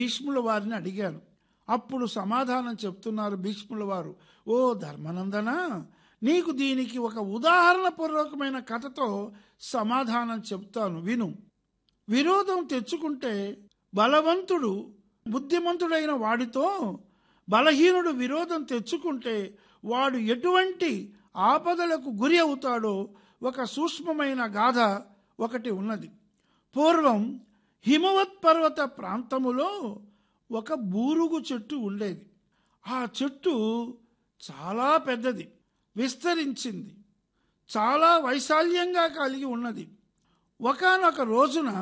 భీష్ముల వారిని అడిగారు అప్పుడు సమాధానం చెప్తున్నారు భీష్ముల వారు ఓ ధర్మనందన నీకు దీనికి ఒక ఉదాహరణపూర్వకమైన కథతో సమాధానం చెప్తాను విను విరోధం తెచ్చుకుంటే బలవంతుడు బుద్ధిమంతుడైన వాడితో బలహీనుడు విరోధం తెచ్చుకుంటే వాడు ఎటువంటి ఆపదలకు గురి అవుతాడో ఒక సూక్ష్మమైన గాథ ఒకటి ఉన్నది పూర్వం హిమవత్ పర్వత ప్రాంతములో ఒక బూరుగు చెట్టు ఉండేది ఆ చెట్టు చాలా పెద్దది విస్తరించింది చాలా వైశాల్యంగా కలిగి ఉన్నది ఒకానొక రోజున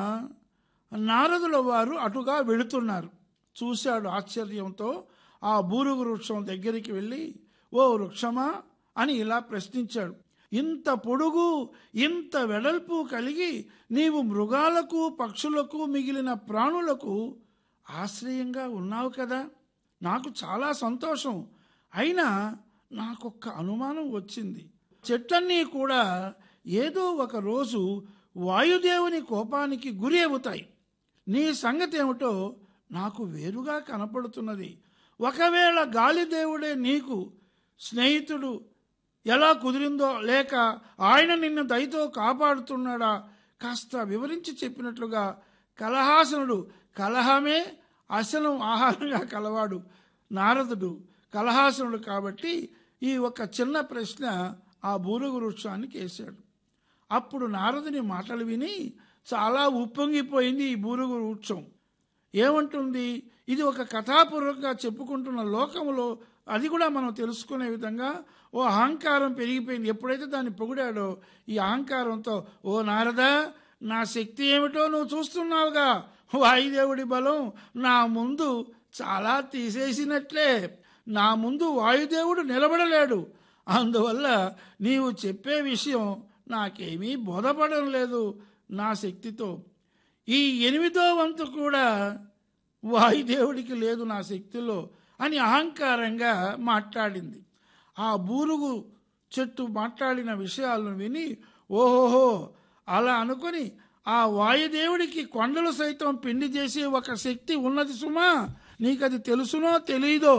నారదుల వారు అటుగా వెళుతున్నారు చూశాడు ఆశ్చర్యంతో ఆ బూరుగు వృక్షం దగ్గరికి వెళ్ళి ఓ వృక్షమా అని ఇలా ప్రశ్నించాడు ఇంత పొడుగు ఇంత వెడల్పు కలిగి నీవు మృగాలకు పక్షులకు మిగిలిన ప్రాణులకు ఆశ్రయంగా ఉన్నావు కదా నాకు చాలా సంతోషం అయినా నాకొక్క అనుమానం వచ్చింది చెట్లన్నీ కూడా ఏదో ఒక రోజు వాయుదేవుని కోపానికి గురి అవుతాయి నీ సంగతి ఏమిటో నాకు వేరుగా కనపడుతున్నది ఒకవేళ గాలిదేవుడే నీకు స్నేహితుడు ఎలా కుదిరిందో లేక ఆయన నిన్ను దయతో కాపాడుతున్నాడా కాస్త వివరించి చెప్పినట్లుగా కలహాసనుడు కలహమే అసనం ఆహారంగా కలవాడు నారదుడు కలహాసనుడు కాబట్టి ఈ ఒక చిన్న ప్రశ్న ఆ బూరుగు వృక్షానికి వేశాడు అప్పుడు నారదుని మాటలు విని చాలా ఉప్పొంగిపోయింది ఈ బూరుగు వృక్షం ఏమంటుంది ఇది ఒక కథాపూర్వకంగా చెప్పుకుంటున్న లోకంలో అది కూడా మనం తెలుసుకునే విధంగా ఓ అహంకారం పెరిగిపోయింది ఎప్పుడైతే దాన్ని పొగిడాడో ఈ అహంకారంతో ఓ నారదా నా శక్తి ఏమిటో నువ్వు చూస్తున్నావుగా వాయుదేవుడి బలం నా ముందు చాలా తీసేసినట్లే నా ముందు వాయుదేవుడు నిలబడలేడు అందువల్ల నీవు చెప్పే విషయం నాకేమీ బోధపడడం లేదు నా శక్తితో ఈ ఎనిమిదో వంతు కూడా వాయుదేవుడికి లేదు నా శక్తిలో అని అహంకారంగా మాట్లాడింది ఆ బూరుగు చెట్టు మాట్లాడిన విషయాలను విని ఓహోహో అలా అనుకొని ఆ వాయుదేవుడికి కొండలు సైతం పిండి చేసే ఒక శక్తి ఉన్నది సుమా నీకది తెలుసునో తెలీదో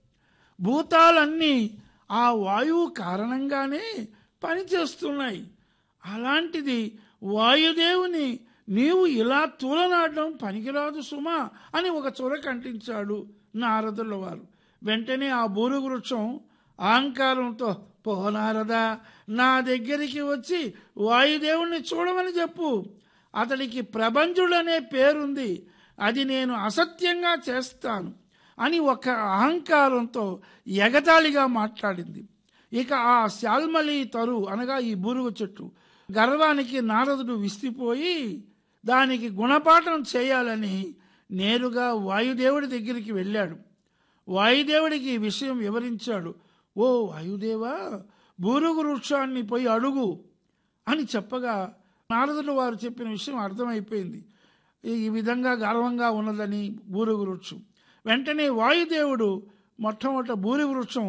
భూతాలన్నీ ఆ వాయువు కారణంగానే పనిచేస్తున్నాయి అలాంటిది వాయుదేవుని నీవు ఇలా తూలనాడడం పనికిరాదు సుమా అని ఒక చొరక అంటించాడు నారదుల వారు వెంటనే ఆ బూరుగు వృక్షం అహంకారంతో పో నారదా నా దగ్గరికి వచ్చి వాయుదేవుణ్ణి చూడమని చెప్పు అతడికి ప్రభంజుడనే పేరుంది అది నేను అసత్యంగా చేస్తాను అని ఒక అహంకారంతో ఎగతాళిగా మాట్లాడింది ఇక ఆ శాల్మలి తరు అనగా ఈ బూరుగు చెట్టు గర్వానికి నారదుడు విసిపోయి దానికి గుణపాఠం చేయాలని నేరుగా వాయుదేవుడి దగ్గరికి వెళ్ళాడు వాయుదేవుడికి ఈ విషయం వివరించాడు ఓ వాయుదేవా బూరుగు వృక్షాన్ని పోయి అడుగు అని చెప్పగా నారదుడు వారు చెప్పిన విషయం అర్థమైపోయింది ఈ విధంగా గర్వంగా ఉన్నదని బూరుగు వృక్షం వెంటనే వాయుదేవుడు మొట్టమొదట బూరి వృక్షం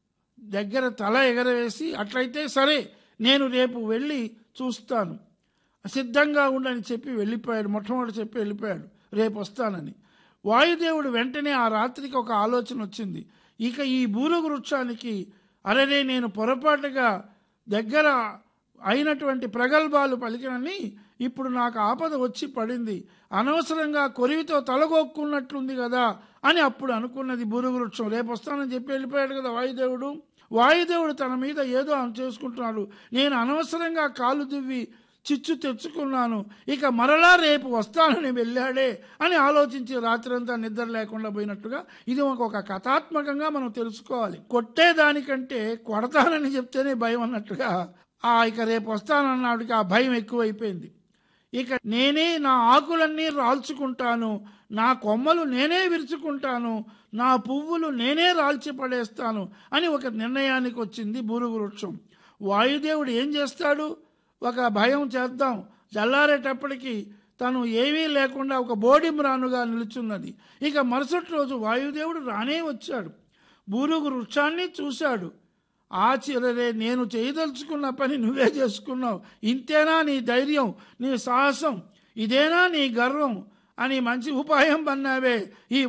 దగ్గర తల ఎగరవేసి అట్లయితే సరే నేను రేపు వెళ్ళి చూస్తాను సిద్ధంగా ఉండని చెప్పి వెళ్ళిపోయాడు మొట్టమొదటి చెప్పి వెళ్ళిపోయాడు రేపు వస్తానని వాయుదేవుడు వెంటనే ఆ రాత్రికి ఒక ఆలోచన వచ్చింది ఇక ఈ బూరుగు వృక్షానికి అరరే నేను పొరపాటుగా దగ్గర అయినటువంటి ప్రగల్భాలు పలికినని ఇప్పుడు నాకు ఆపద వచ్చి పడింది అనవసరంగా కొరివితో తలగొక్కున్నట్లుంది కదా అని అప్పుడు అనుకున్నది బూరుగు వృక్షం రేపు వస్తానని చెప్పి వెళ్ళిపోయాడు కదా వాయుదేవుడు వాయుదేవుడు తన మీద ఏదో అని చేసుకుంటున్నాడు నేను అనవసరంగా కాలు దువ్వి చిచ్చు తెచ్చుకున్నాను ఇక మరలా రేపు వస్తానని వెళ్ళాడే అని ఆలోచించి రాత్రంతా నిద్ర లేకుండా పోయినట్టుగా ఇది ఒక ఒక కథాత్మకంగా మనం తెలుసుకోవాలి కొట్టేదానికంటే కొడతానని చెప్తేనే భయం అన్నట్టుగా ఆ ఇక రేపు వస్తానన్నాడికి ఆ భయం ఎక్కువైపోయింది ఇక నేనే నా ఆకులన్నీ రాల్చుకుంటాను నా కొమ్మలు నేనే విరుచుకుంటాను నా పువ్వులు నేనే రాల్చి పడేస్తాను అని ఒక నిర్ణయానికి వచ్చింది బూరుగు వృక్షం వాయుదేవుడు ఏం చేస్తాడు ఒక భయం చేద్దాం చల్లారేటప్పటికి తను ఏమీ లేకుండా ఒక బోడిమ్రానుగా నిలుచున్నది ఇక మరుసటి రోజు వాయుదేవుడు రానే వచ్చాడు బూరుగు వృక్షాన్ని చూశాడు ఆశ్చర్యరే నేను చేయదలుచుకున్న పని నువ్వే చేసుకున్నావు ఇంతేనా నీ ధైర్యం నీ సాహసం ఇదేనా నీ గర్వం అని మంచి ఉపాయం పన్నావే ఈ